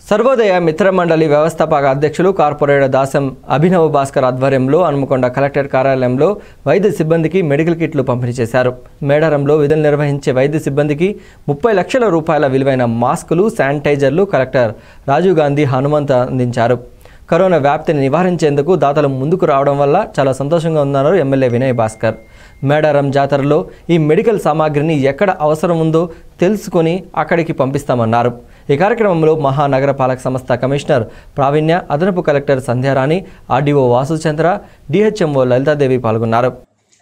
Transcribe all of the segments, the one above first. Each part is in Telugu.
సర్వోదయ మిత్రమండలి వ్యవస్థాపక అధ్యక్షులు కార్పొరేటర్ దాసం అభినవ్ భాస్కర్ ఆధ్వర్యంలో హనుమకొండ కలెక్టర్ కార్యాలయంలో వైద్య సిబ్బందికి మెడికల్ కిట్లు పంపిణీ చేశారు మేడారంలో విధులు నిర్వహించే వైద్య సిబ్బందికి ముప్పై లక్షల రూపాయల విలువైన మాస్కులు శానిటైజర్లు కలెక్టర్ రాజీవ్ గాంధీ హనుమంత్ అందించారు కరోనా వ్యాప్తిని నివారించేందుకు దాతలు ముందుకు రావడం వల్ల చాలా సంతోషంగా ఉన్నారు ఎమ్మెల్యే వినయ్ భాస్కర్ మేడారం జాతరలో ఈ మెడికల్ సామాగ్రిని ఎక్కడ అవసరం ఉందో తెలుసుకొని అక్కడికి పంపిస్తామన్నారు ఈ కార్యక్రమంలో మహానగరపాలక సంస్థ కమిషనర్ ప్రావీణ్య అదనపు collector Sandhyarani RDO Vasuchandra DHMO Lalithadevi పాల్గొన్నారు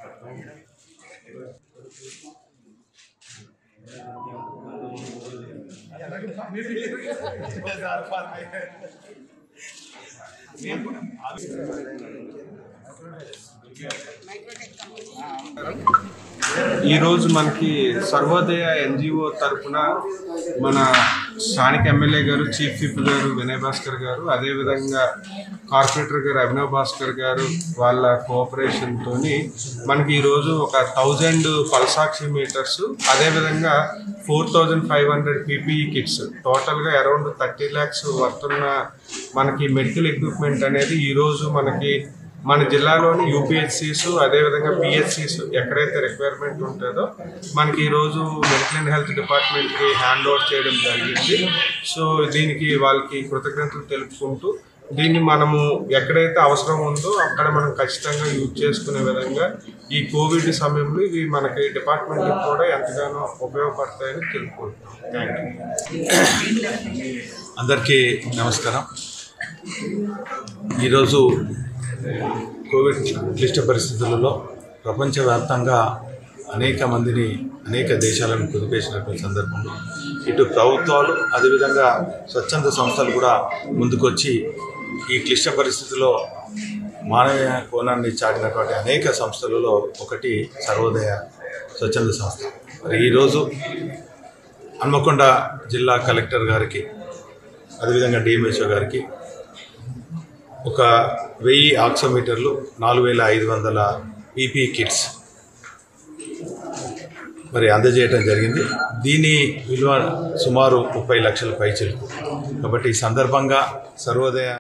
ఈరోజు మనకి సర్వోదయ ఎన్జిఓ తరఫున మన స్థానిక ఎమ్మెల్యే గారు చీఫ్ విప్ గారు వినయ్ భాస్కర్ గారు అదేవిధంగా కార్పొరేటర్ గారు అభినవ్ భాస్కర్ గారు వాళ్ళ కోఆపరేషన్తో మనకి ఈరోజు ఒక థౌజండ్ పల్సాక్షి మీటర్స్ అదేవిధంగా four thousand five hundred PPE kits టోటల్గా అరౌండ్ థర్టీ ల్యాక్స్ వర్తున్న మనకి మెడికల్ ఎక్విప్మెంట్ అనేది ఈరోజు మనకి మన జిల్లాలోని యూపీహెచ్సిస్ అదేవిధంగా పిహెచ్సిస్ ఎక్కడైతే రిక్వైర్మెంట్ ఉంటుందో మనకి ఈరోజు మెడికల్ అండ్ హెల్త్ డిపార్ట్మెంట్కి హ్యాండ్ ఓవర్ చేయడం జరిగింది సో దీనికి వాళ్ళకి కృతజ్ఞతలు తెలుపుకుంటూ దీన్ని మనము ఎక్కడైతే అవసరం ఉందో అక్కడ మనం ఖచ్చితంగా యూజ్ చేసుకునే విధంగా ఈ కోవిడ్ సమయంలో ఇవి మనకి డిపార్ట్మెంట్కి కూడా ఎంతగానో ఉపయోగపడతాయని తెలుపుకుంటున్నాం థ్యాంక్ యూ అందరికీ నమస్కారం ఈరోజు కోవిడ్ క్లిష్ట పరిస్థితులలో ప్రపంచవ్యాప్తంగా అనేక మందిని అనేక దేశాలను కుదిపేసినటువంటి సందర్భంలో ఇటు ప్రభుత్వాలు అదేవిధంగా స్వచ్ఛంద సంస్థలు కూడా ముందుకొచ్చి ఈ క్లిష్ట పరిస్థితిలో మానవీయ కోణాన్ని చాటినటువంటి అనేక సంస్థలలో ఒకటి సర్వోదయ స్వచ్ఛంద సంస్థ మరి ఈరోజు హన్మకొండ జిల్లా కలెక్టర్ గారికి అదేవిధంగా డిఎంహెచ్ఓ గారికి ఒక వెయ్యి ఆక్సోమీటర్లు నాలుగు వేల ఐదు వందల పీపీ కిట్స్ మరి అందజేయడం జరిగింది దీని విలువ సుమారు ముప్పై లక్షల పైచిలకు కాబట్టి ఈ సందర్భంగా సర్వోదయ